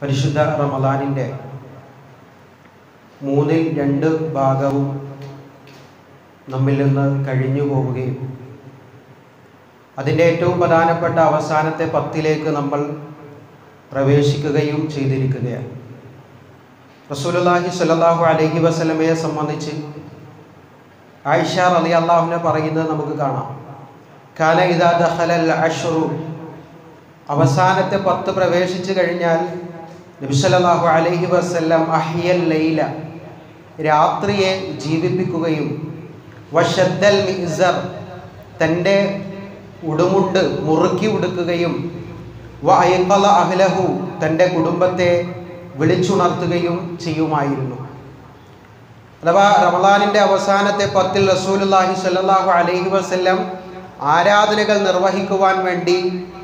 പരിശുദ്ധ റമദാനിൻ്റെ മൂന്നിൽ രണ്ട് ഭാഗവും നമ്മിൽ നിന്ന് കഴിഞ്ഞു പോവുകയും അതിൻ്റെ ഏറ്റവും പ്രധാനപ്പെട്ട അവസാനത്തെ പത്തിലേക്ക് നമ്മൾ പ്രവേശിക്കുകയും ചെയ്തിരിക്കുകയാണ് റസൂലുള്ളാഹി സ്വല്ലല്ലാഹു അലൈഹി വസല്ലമയെ സംബന്ധിച്ച് ആയിഷ റളി അള്ളാഹുവിനെ പറയുന്നത് നമുക്ക് കാണാം കാന ഇദാ ദഖലൽ അഷ്റു അവസാനത്തെ പത്ത് പ്രവേശിച്ചു കഴിഞ്ഞാൽ നബി സല്ലല്ലാഹു അലൈഹി വസല്ലം അഹിയൽ ലൈല രാത്രിയെ ജീവിപ്പിക്കുകയും വഷദ്ദൽ മിസർ തൻ്റെ ഉടുമുണ്ട് മുറുക്കി ഉടുക്കുകയും വ അയക്കല അഹ്ലഹു തൻ്റെ കുടുംബത്തെ വിളിച്ചുണർത്തുകയും ചെയ്യുമായിരുന്നു അഥവാ റമദാനിൻ്റെ അവസാനത്തെ പത്തിൽ റസൂലുള്ളാഹി സ്വല്ലല്ലാഹു അലൈഹി വസല്ലം ആരാധനകൾ നിർവഹിക്കുവാൻ വേണ്ടി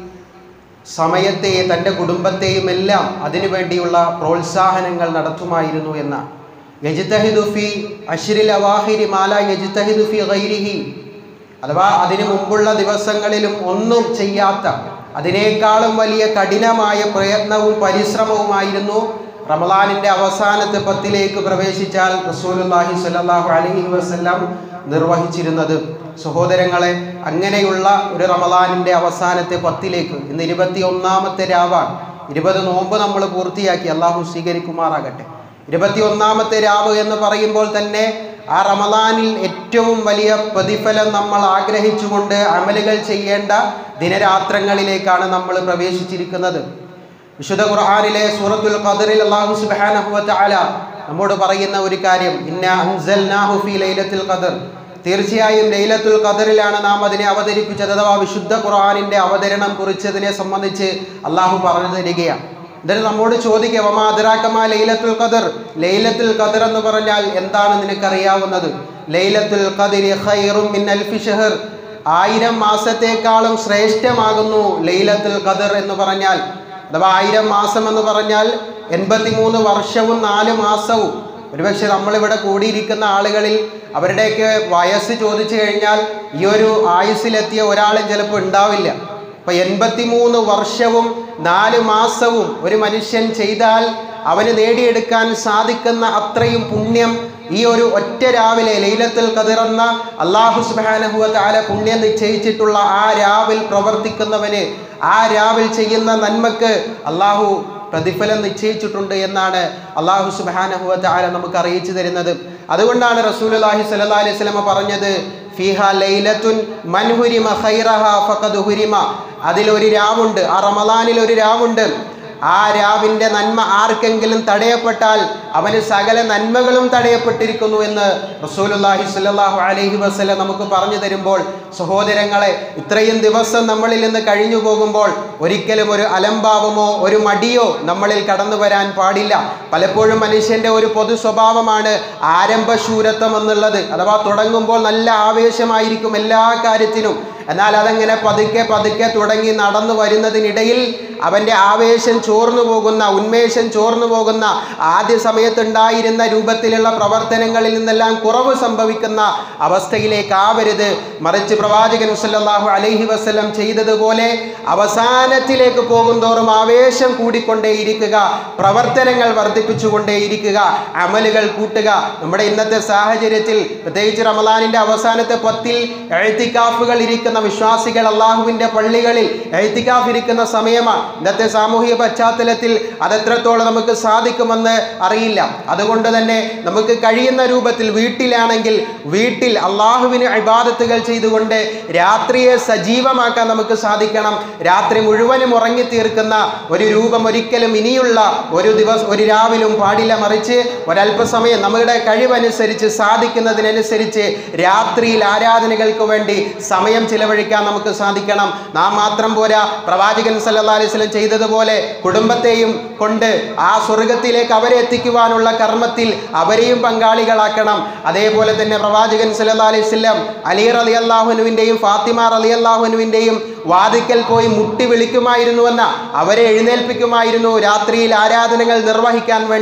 സമയത്തെ തൻ്റെ കുടുംബത്തെയും എല്ലാം അതിനു വേണ്ടിയുള്ള പ്രോത്സാഹനങ്ങൾ നടത്തുമായിരുന്നു എന്ന യജിത്തഹിദുഫി അഷിരിൽ അവാഹിരി മാല യജിത്തഹിദുഫി ഗൈരിഹി അഥവാ അതിനു മുമ്പുള്ള ദിവസങ്ങളിലും ഒന്നും ചെയ്യാത്ത അതിനേക്കാളും വലിയ കഠിനമായ പ്രയത്നവും പരിശ്രമവുമായിരുന്നു റമദാനിൻ്റെ അവസാനത്തെ പത്തിലേക്ക് പ്രവേശിച്ചാൽ റസൂലുള്ളാഹി സ്വല്ലല്ലാഹു അലൈഹി വസല്ലം നിർവഹിച്ചിരുന്നത് സഹോദരങ്ങളെ അങ്ങനെയുള്ള ഒരു റമദാനിൻ്റെ അവസാനത്തെ പത്തിലേക്ക് ഇന്ന് ഇരുപത്തി ഒന്നാമത്തെ രാവാണ് ഇരുപത് നോമ്പ് നമ്മൾ പൂർത്തിയാക്കി അള്ളാഹു സ്വീകരിക്കുമാറാകട്ടെ ഇരുപത്തി ഒന്നാമത്തെ രാവ് എന്ന് പറയുമ്പോൾ തന്നെ ആ റമദാനിൽ ഏറ്റവും വലിയ പ്രതിഫലം നമ്മൾ ആഗ്രഹിച്ചുകൊണ്ട് അമലുകൾ ചെയ്യേണ്ട ദിനരാത്രങ്ങളിലേക്കാണ് നമ്മൾ പ്രവേശിച്ചിരിക്കുന്നത് വിശുദ്ധ ഖുർആനിലെ സൂറത്തുൽ ഖദറിൽ അല്ലാഹു സുബ്ഹാനഹു വ തആല നമ്മോട് പറയുന്ന ഒരു കാര്യം ഇന്ന അൻസൽനാഹു ഫീ ലൈലത്തുൽ ഖദർ തീർച്ചയായും ലൈലത്തുൽ ഖദറിലാണ് നാം അതിനെ അവതരിപ്പിച്ചത് അഥവാ വിശുദ്ധ ഖുർആനിന്റെ അവതരണം കുറിച്ചതിനെ സംബന്ധിച്ച് അള്ളാഹു പറഞ്ഞു തരികയാണ് എന്നിട്ട് നമ്മോട് ചോദിക്കുക വമാ അദ്റാക്കമാ ലൈലത്തുൽ ഖദർ ലൈലത്തുൽ ഖദർ എന്ന് പറഞ്ഞാൽ എന്താണ് നിനക്കറിയാവുന്നത് ലൈലത്തുൽ ഖദരി ഖൈറും മിൻ അൽഫി ഷഹർ ആയിരം മാസത്തേക്കാളും ശ്രേഷ്ഠമാകുന്നു ലൈലത്തുൽ ഖദർ എന്ന് പറഞ്ഞാൽ അഥവാ ആയിരം മാസം എന്ന് പറഞ്ഞാൽ എൺപത്തിമൂന്ന് വർഷവും നാല് മാസവും ഒരുപക്ഷെ നമ്മളിവിടെ കൂടിയിരിക്കുന്ന ആളുകളിൽ അവരുടെയൊക്കെ വയസ്സ് ചോദിച്ചു കഴിഞ്ഞാൽ ഈ ഒരു ആയുസ്സിലെത്തിയ ഒരാളും ചിലപ്പോൾ ഉണ്ടാവില്ല അപ്പൊ എൺപത്തിമൂന്ന് വർഷവും നാല് മാസവും ഒരു മനുഷ്യൻ ചെയ്താൽ അവന് നേടിയെടുക്കാൻ സാധിക്കുന്ന അത്രയും പുണ്യം ഈ ഒരു ഒറ്റ രാവിലെ ലൈലത്തുൽ ഖദർ എന്ന അള്ളാഹു സുബാനഹുവ താല പുണ്യം നിശ്ചയിച്ചിട്ടുള്ള ആ രാവിൽ പ്രവർത്തിക്കുന്നവന് ആ രാവിൽ ചെയ്യുന്ന നന്മക്ക് അള്ളാഹു പ്രതിഫലം നിശ്ചയിച്ചിട്ടുണ്ട് എന്നാണ് അള്ളാഹു സുബാനഹുവ താല നമുക്ക് അറിയിച്ചു തരുന്നത് അതുകൊണ്ടാണ് റസൂൽ അള്ളാഹി സല്ലാ അലൈഹി സ്വലമ പറഞ്ഞത് ഫിഹ ലൈലത്തുൻ മൻഹുരിമ ഖൈറഹ ഫഖദ് ഹുരിമ അതിലൊരു രാവുണ്ട് ആ റമദാനിൽ ഒരു രാവുണ്ട് ആ രാവിൻ്റെ നന്മ ആർക്കെങ്കിലും തടയപ്പെട്ടാൽ അവന് സകല നന്മകളും തടയപ്പെട്ടിരിക്കുന്നു എന്ന് റസൂലുല്ലാഹി സ്വല്ലല്ലാഹു അലൈഹി വസല്ലം നമുക്ക് പറഞ്ഞു തരുമ്പോൾ സഹോദരങ്ങളെ ഇത്രയും ദിവസം നമ്മളിൽ നിന്ന് കഴിഞ്ഞു പോകുമ്പോൾ ഒരിക്കലും ഒരു അലംഭാവമോ ഒരു മടിയോ നമ്മളിൽ കടന്നു വരാൻ പാടില്ല പലപ്പോഴും മനുഷ്യൻ്റെ ഒരു പൊതു സ്വഭാവമാണ് ആരംഭശൂരത്വം എന്നുള്ളത് അഥവാ തുടങ്ങുമ്പോൾ നല്ല ആവേശമായിരിക്കും എല്ലാ കാര്യത്തിനും എന്നാൽ അതങ്ങനെ പതുക്കെ പതുക്കെ തുടങ്ങി നടന്നു വരുന്നതിനിടയിൽ അവൻ്റെ ആവേശം ചോർന്നു പോകുന്ന ഉന്മേഷം ചോർന്നു പോകുന്ന ആദ്യ സമയത്തുണ്ടായിരുന്ന രൂപത്തിലുള്ള പ്രവർത്തനങ്ങളിൽ നിന്നെല്ലാം കുറവ് സംഭവിക്കുന്ന അവസ്ഥയിലേക്കാവരുത് മറിച്ച് പ്രവാചകൻ സല്ലല്ലാഹു അലൈഹി വസല്ലം ചെയ്തതുപോലെ അവസാനത്തിലേക്ക് പോകുന്തോറും ആവേശം കൂടിക്കൊണ്ടേയിരിക്കുക പ്രവർത്തനങ്ങൾ വർദ്ധിപ്പിച്ചുകൊണ്ടേയിരിക്കുക അമലുകൾ കൂട്ടുക നമ്മുടെ ഇന്നത്തെ സാഹചര്യത്തിൽ പ്രത്യേകിച്ച് റമദാനിൻ്റെ അവസാനത്തെ പത്തിൽ എഴുത്തിക്കാഫുകൾ ഇരിക്കുന്ന വിശ്വാസികൾ അള്ളാഹുവിൻ്റെ പള്ളികളിൽ എഴുത്തിക്കാഫ് ഇരിക്കുന്ന സമയമാണ് ഇന്നത്തെ സാമൂഹിക പശ്ചാത്തലത്തിൽ അതെത്രത്തോളം നമുക്ക് സാധിക്കുമെന്ന് അറിയില്ല അതുകൊണ്ട് തന്നെ നമുക്ക് കഴിയുന്ന രൂപത്തിൽ വീട്ടിലാണെങ്കിൽ വീട്ടിൽ അള്ളാഹുവിന് ഇബാദത്തുകൾ ചെയ്തുകൊണ്ട് രാത്രിയെ സജീവമാക്കാൻ നമുക്ക് സാധിക്കണം രാത്രി മുഴുവനും ഉറങ്ങിത്തീർക്കുന്ന ഒരു രൂപം ഒരിക്കലും ഇനിയുള്ള ഒരു ദിവസം ഒരു രാവിലും പാടില്ല മറിച്ച് ഒരല്പസമയം നമ്മുടെ കഴിവനുസരിച്ച് സാധിക്കുന്നതിനനുസരിച്ച് രാത്രിയിൽ ആരാധനകൾക്ക് വേണ്ടി സമയം ചിലവഴിക്കാൻ നമുക്ക് സാധിക്കണം നാം മാത്രം പോരാ പ്രവാചകൻ സല്ലല്ലാഹു അലൈഹി വസല്ലം ചെയ്തതുപോലെ കുടുംബത്തെയും കൊണ്ട് ആ സ്വർഗത്തിലേക്ക് അവരെ എത്തിക്കുവാനുള്ള കർമ്മത്തിൽ അവരെയും പങ്കാളികളാക്കണം അതേപോലെ തന്നെ പ്രവാചകൻ സല്ലല്ലാഹു അലൈഹി വസല്ലം അലി റളി അള്ളാഹുനുവിൻ്റെയും ഫാത്തിമ റളി അള്ളാഹുനുവിൻ്റെയും വാതിക്കൽ പോയി മുട്ടി വിളിക്കുമായിരുന്നുവെന്ന അവരെ എഴുന്നേൽപ്പിക്കുമായിരുന്നു രാത്രിയിൽ ആരാധനകൾ നിർവഹിക്കാൻ വേണ്ടി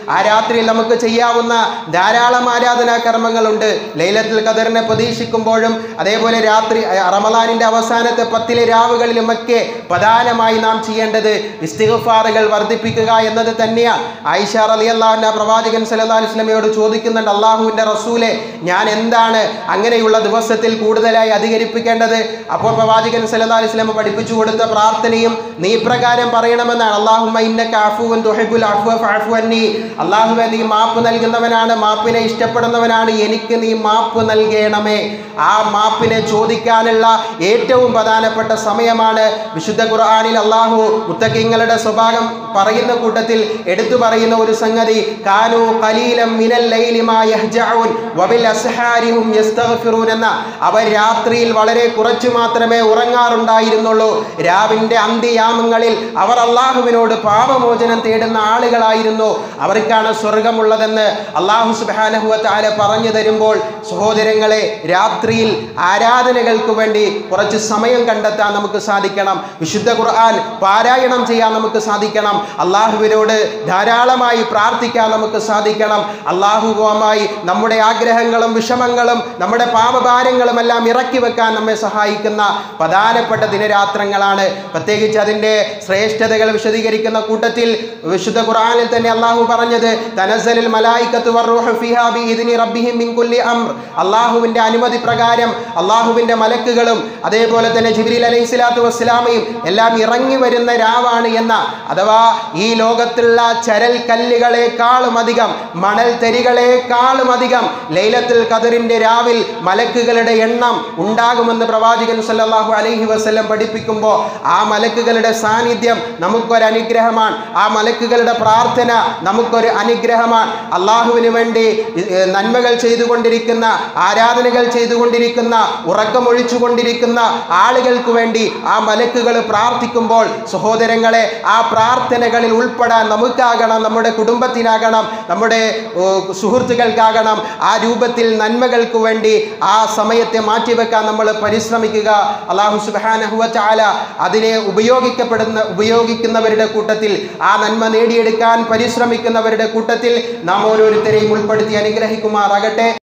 ആ രാത്രിയിൽ നമുക്ക് ചെയ്യാവുന്ന ധാരാളം ആരാധനാ കർമ്മങ്ങളുണ്ട് ലൈലത്തുൽ ഖദറിനെ പ്രതീക്ഷിക്കുമ്പോഴും അതേപോലെ രാത്രി അഹ് റമദാനിന്റെ അവസാനത്തെ പത്തിലെ രാവുകളിലുമൊക്കെ പ്രധാനമായി നാം ചെയ്യേണ്ടത് ഇസ്തിഗ്ഫാറുകൾ വർദ്ധിപ്പിക്കുക എന്നത് തന്നെയാണ് ആയിഷ റളിയല്ലാഹു പ്രവാചകൻ സല്ലല്ലാഹു അലൈഹി വസല്ലമയോട് ചോദിക്കുന്നുണ്ട് അള്ളാഹുവിന്റെ റസൂലെ ഞാൻ എന്താണ് അങ്ങനെയുള്ള ദിവസത്തിൽ കൂടുതലായി അധികരിപ്പിക്കേണ്ടത് അപ്പോൾ പ്രവാചകൻ സല്ലല്ലാഹു അലൈഹി വസല്ലമ പഠിപ്പിച്ചു കൊടുത്ത പ്രാർത്ഥനയും നീ ഇപ്രകാരം പറയണമെന്നാണ് അള്ളാഹുമ്മ ഇന്നക അഫുവൻ തുഹിബ്ബുൽ അഫ്വ ഫഅഫു അന്നി അള്ളാഹുവെ നീ മാപ്പ് നൽകുന്നവനാണ് മാപ്പിനെ ഇഷ്ടപ്പെടുന്നവനാണ് എനിക്ക് നീ മാപ്പ് നൽകണമേ ആ മാപ്പിനെ ചോദിക്കാനുള്ള ഏറ്റവും പ്രധാനപ്പെട്ട സമയമാണ് വിശുദ്ധ ഖുർആനിൽ അള്ളാഹു മുത്തക്കിങ്ങളുടെ സ്വഭാവം പറയുന്ന കൂട്ടത്തിൽ എടുത്തു പറയുന്ന ഒരു സംഗതി കാനു ഖലീലം മിനൽ ലൈലി മാ യഹ്ജഊൻ വബിൽ അസ്ഹാരിഹും യസ്തഗ്ഫിറൂൻ എന്ന അവർ രാത്രിയിൽ വളരെ കുറച്ചു മാത്രമേ ഉറങ്ങാറുണ്ടായിരുന്നുള്ളൂ രാവിന്റെ അന്ത്യയാമങ്ങളിൽ അവർ അള്ളാഹുവിനോട് പാപമോചനം തേടുന്ന ആളുകളായിരുന്നു അവർക്കാണ് സ്വർഗമുള്ളതെന്ന് അള്ളാഹു സുബ്ഹാനഹു വതആല പറഞ്ഞു തരുമ്പോൾ സഹോദരങ്ങളെ രാത്രിയിൽ ആരാധനകൾക്ക് വേണ്ടി കുറച്ച് സമയം കണ്ടെത്താൻ നമുക്ക് സാധിക്കണം വിശുദ്ധ ഖുർആൻ പാരായണം ചെയ്യാൻ നമുക്ക് സാധിക്കണം അള്ളാഹുവിനോട് ധാരാളമായി പ്രാർത്ഥിക്കാൻ നമുക്ക് സാധിക്കണം അള്ളാഹുവുമായി നമ്മുടെ ആഗ്രഹങ്ങളും വിഷമങ്ങളും നമ്മുടെ പാപഭാരങ്ങളും എല്ലാം ഇറക്കി വെക്കാൻ നമ്മെ സഹായിക്കുന്ന പ്രധാനപ്പെട്ട ദിനരാത്രങ്ങളാണ് പ്രത്യേകിച്ച് അതിൻ്റെ ശ്രേഷ്ഠതകൾ വിശദീകരിക്കുന്ന കൂട്ടത്തിൽ വിശുദ്ധ ഖുർആനിൽ തന്നെ അള്ളാഹു പറഞ്ഞത് തനസലിൽ മലായിക്കത്ത് വറൂഹു ഫിഹാ ബിഇദ്നി റബ്ബിഹിം മിൻ കുല്ലി അംർ അള്ളാഹുവിൻ്റെ അനുമതി പ്രകാരം അള്ളാഹുവിൻ്റെ മലക്കുകളും അതേപോലെ തന്നെ ജിബ്രീൽ അലൈഹി സ്വലാത്തു വസ്സലാമയും എല്ലാം ഇറങ്ങി വരുന്ന രാവാണ് എന്ന അഥവാ ഈ ലോകത്തുള്ള ചരൽ കല്ലുകളെക്കാളും അധികം മണൽ തരികളെക്കാളും അധികം ലൈലത്തുൽ ഖദറിന്റെ രാവിൽ മലക്കുകളുടെ എണ്ണം ഉണ്ടാകുമെന്ന് പ്രവാചകൻ സല്ലല്ലാഹു അലൈഹി വസല്ലം പഠിപ്പിക്കുമ്പോൾ ആ മലക്കുകളുടെ സാന്നിധ്യം നമുക്കൊരു അനുഗ്രഹമാണ് ആ മലക്കുകളുടെ പ്രാർത്ഥന നമുക്കൊരു അനുഗ്രഹമാണ് അള്ളാഹുവിന് വേണ്ടി ഏർ, നന്മകൾ ചെയ്തുകൊണ്ടിരിക്കുന്ന ആരാധനകൾ ചെയ്തുകൊണ്ടിരിക്കുന്ന ഉറക്കമൊഴിച്ചുകൊണ്ടിരിക്കുന്ന ആളുകൾക്ക് വേണ്ടി ആ മലക്കുകൾ പ്രാർത്ഥിക്കുമ്പോൾ സഹോദരങ്ങളെ ആ പ്രാർത്ഥനകളിൽ ഉൾപ്പെടാൻ നമുക്കാകണം നമ്മുടെ കുടുംബത്തിനാകണം നമ്മുടെ ഓ, സുഹൃത്തുക്കൾക്കാകണം ആ രൂപത്തിൽ നന്മകൾക്ക് വേണ്ടി ആ സമയത്തെ മാറ്റിവെക്കാൻ നമ്മൾ പരിശ്രമിക്കുക അള്ളാഹു സുബാനഹുവ ചാല അതിനെ ഉപയോഗിക്കപ്പെടുന്ന ഉപയോഗിക്കുന്നവരുടെ കൂട്ടത്തിൽ ആ നന്മ നേടിയെടുക്കാൻ പരിശ്രമിക്കുന്നവരുടെ കൂട്ടത്തിൽ നാം ഓരോരുത്തരെയും ഉൾപ്പെടുത്തി അനുഗ്രഹിക്കുമാറാകട്ടെ